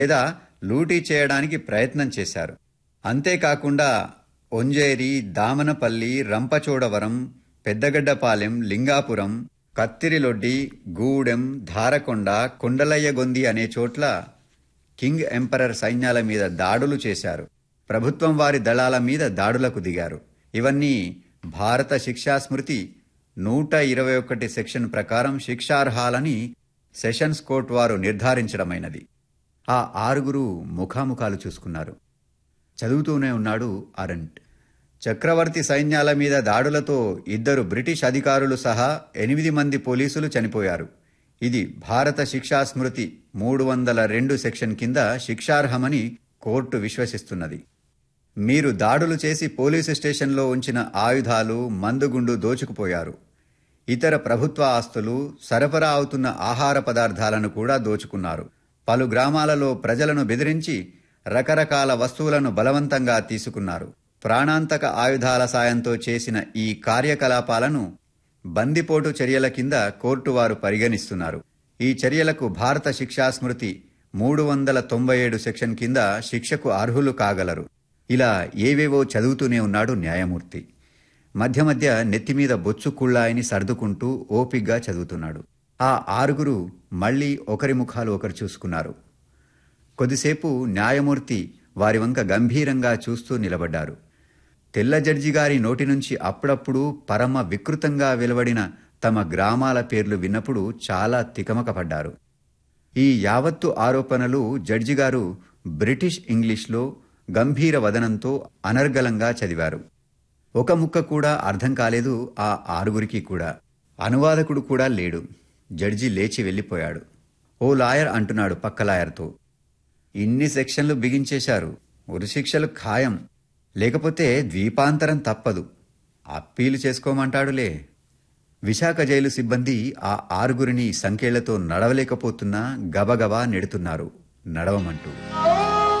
లేదా లూటీ చేయడానికి ప్రయత్నం చేశారు అంతేకాకుండా ఒంజేరి దామనపల్లి రంపచోడవరం పెద్దగడ్డపాలెం లింగాపురం కత్తిరిలొడ్డి గూడెం ధారకొండ కొండలయ్యగొంది అనే చోట్ల కింగ్ ఎంపరర్ సైన్యాల మీద దాడులు చేశారు ప్రభుత్వం వారి దళాల మీద దాడులకు దిగారు ఇవన్నీ భారత శిక్షా స్మృతి నూట ఇరవై ఒకటి సెక్షన్ ప్రకారం శిక్షార్హాలని సెషన్స్ కోర్టు వారు నిర్ధారించడమైనది ఆ ఆరుగురు ముఖాముఖాలు చూసుకున్నారు చదువుతూనే ఉన్నాడు అరంట్ చక్రవర్తి సైన్యాల మీద దాడులతో ఇద్దరు బ్రిటిష్ అధికారులు సహా ఎనిమిది మంది పోలీసులు చనిపోయారు ఇది భారత శిక్షా స్మృతి మూడు వందల రెండు సెక్షన్ కింద శిక్షార్హమని కోర్టు విశ్వసిస్తున్నది మీరు దాడులు చేసి పోలీసు స్టేషన్లో ఉంచిన ఆయుధాలు మందుగుండు దోచుకుపోయారు ఇతర ప్రభుత్వ ఆస్తులు సరఫరా అవుతున్న ఆహార పదార్థాలను కూడా దోచుకున్నారు పలు గ్రామాలలో ప్రజలను బెదిరించి రకరకాల వస్తువులను బలవంతంగా తీసుకున్నారు ప్రాణాంతక ఆయుధాల సాయంతో చేసిన ఈ కార్యకలాపాలను బందిపోటు చర్యల కింద కోర్టు వారు పరిగణిస్తున్నారు ఈ చర్యలకు భారత శిక్షా స్మృతి మూడు వందల తొంభై ఏడు సెక్షన్ కింద శిక్షకు అర్హులు కాగలరు ఇలా ఏవేవో చదువుతూనే ఉన్నాడు న్యాయమూర్తి మధ్య మధ్య నెత్తిమీద బొచ్చు కుళ్ళాయని సర్దుకుంటూ ఓపిగ్గా చదువుతున్నాడు ఆ ఆరుగురు మళ్లీ ఒకరి ముఖాలు ఒకరు చూసుకున్నారు కొద్దిసేపు న్యాయమూర్తి వారి వంక గంభీరంగా చూస్తూ నిలబడ్డారు తెల్ల జడ్జి గారి నోటి నుంచి అప్పుడప్పుడు పరమ వికృతంగా వెలువడిన తమ గ్రామాల పేర్లు విన్నప్పుడు చాలా తికమకపడ్డారు ఈ యావత్తు ఆరోపణలు జడ్జి గారు బ్రిటిష్ ఇంగ్లీష్లో గంభీర వదనంతో అనర్గళంగా చదివారు ఒక ముక్క కూడా అర్థం కాలేదు ఆ ఆరుగురికి కూడా అనువాదకుడు కూడా లేడు జడ్జి లేచి వెళ్ళిపోయాడు ఓ లాయర్ అంటున్నాడు పక్క లాయర్తో ఇన్ని సెక్షన్లు బిగించేశారు ఉరిశిక్షలు ఖాయం లేకపోతే ద్వీపాంతరం తప్పదు అప్పీలు చేసుకోమంటాడులే విశాఖ జైలు సిబ్బంది ఆ ఆరుగురిని సంఖ్యలతో నడవలేకపోతున్నా గబగబా నెడుతున్నారు నడవమంటూ